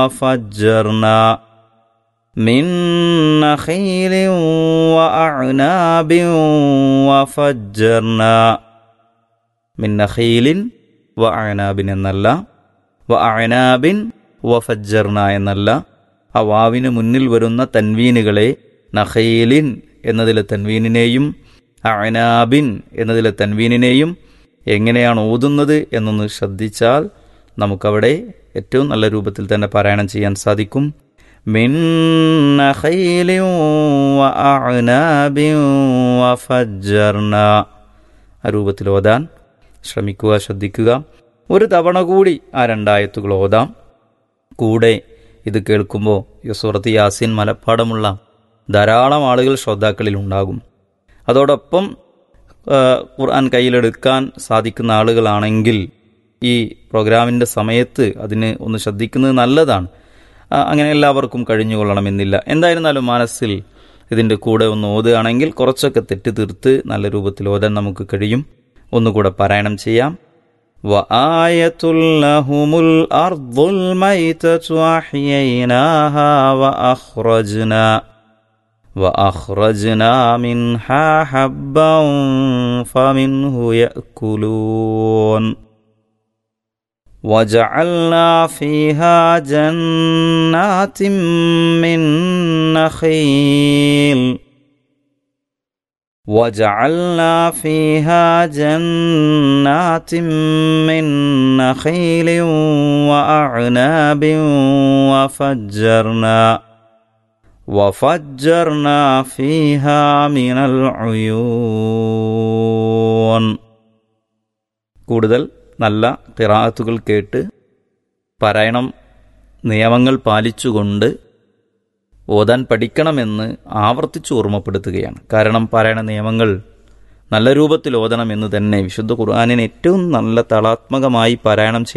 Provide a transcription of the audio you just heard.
فجرنا من نخيل وأعناب وفجرنا من نخيل وأعناب എന്നല്ല വഅനാബിൻ വഫജ്ജർന എന്നല്ല ആ വാവിന് മുന്നിൽ വരുന്ന തൻവീനുകളെ നഖീലിൻ എന്നതിലെ തൻവീനിനെയും അനാബിൻ എന്നതിലെ തൻവീനിനെയും എങ്ങനെയാണ് ഓതുന്നത് എന്നൊന്ന് ശ്രദ്ധിച്ചാൽ നമുക്കവിടെ ഏറ്റവും നല്ല രൂപത്തിൽ തന്നെ പാരായണം ചെയ്യാൻ സാധിക്കും മിൻ നഖീലിൻ വഅനാബിൻ വഫജ്ജർന ആ രൂപത്തിൽ ഓതാൻ ശ്രമിക്കുക ശ്രദ്ധിക്കുക ഒരു തവണ കൂടി ആ രണ്ടായത്തുകൾ ഓതാം കൂടെ ഇത് കേൾക്കുമ്പോൾ ഈ സുഹൃത്ത് യാസിൻ മലപ്പാടമുള്ള ധാരാളം ആളുകൾ ശ്രോതാക്കളിൽ ഉണ്ടാകും അതോടൊപ്പം ആ, ഖുർആൻ കയ്യിലെടുക്കാൻ സാധിക്കുന്ന ആളുകളാണെങ്കിൽ ഈ പ്രോഗ്രാമിൻ്റെ സമയത്ത് അതിന് ഒന്ന് ശ്രദ്ധിക്കുന്നത് നല്ലതാണ് ആ, അങ്ങനെ എല്ലാവർക്കും കഴിഞ്ഞുകൊള്ളണമെന്നില്ല എന്തായിരുന്നാലും മനസ്സിൽ ഇതിൻ്റെ കൂടെ ഒന്ന് ഓതുകയാണെങ്കിൽ കുറച്ചൊക്കെ തെറ്റ് തീർത്ത് നല്ല രൂപത്തിൽ ഓതാൻ നമുക്ക് കഴിയും ഒന്നുകൂടെ പാരായണം ചെയ്യാം وآية لهم الأرض الميتة أحييناها وأخرجنا وأخرجنا منها حبا فمنه يأكلون وجعلنا فيها جنات من نخيل وجعلنا فيها جنات من نخيل وأعناب وفجرنا وفجرنا فيها من العيون കൂടുതൽ നല്ല കിറാത്തുകൾ കേട്ട് പാരായണം നിയമങ്ങൾ പാലിച്ചുകൊണ്ട് ഓതാൻ പഠിക്കണമെന്ന് ആവർത്തിച്ച് ഓർമ്മപ്പെടുത്തുകയാണ് കാരണം പാരായണ നിയമങ്ങൾ നല്ല രൂപത്തിൽ ഓതണമെന്ന് തന്നെ വിശുദ്ധ ഖുർആാനിന് ഏറ്റവും നല്ല തളാത്മകമായി പാരായണം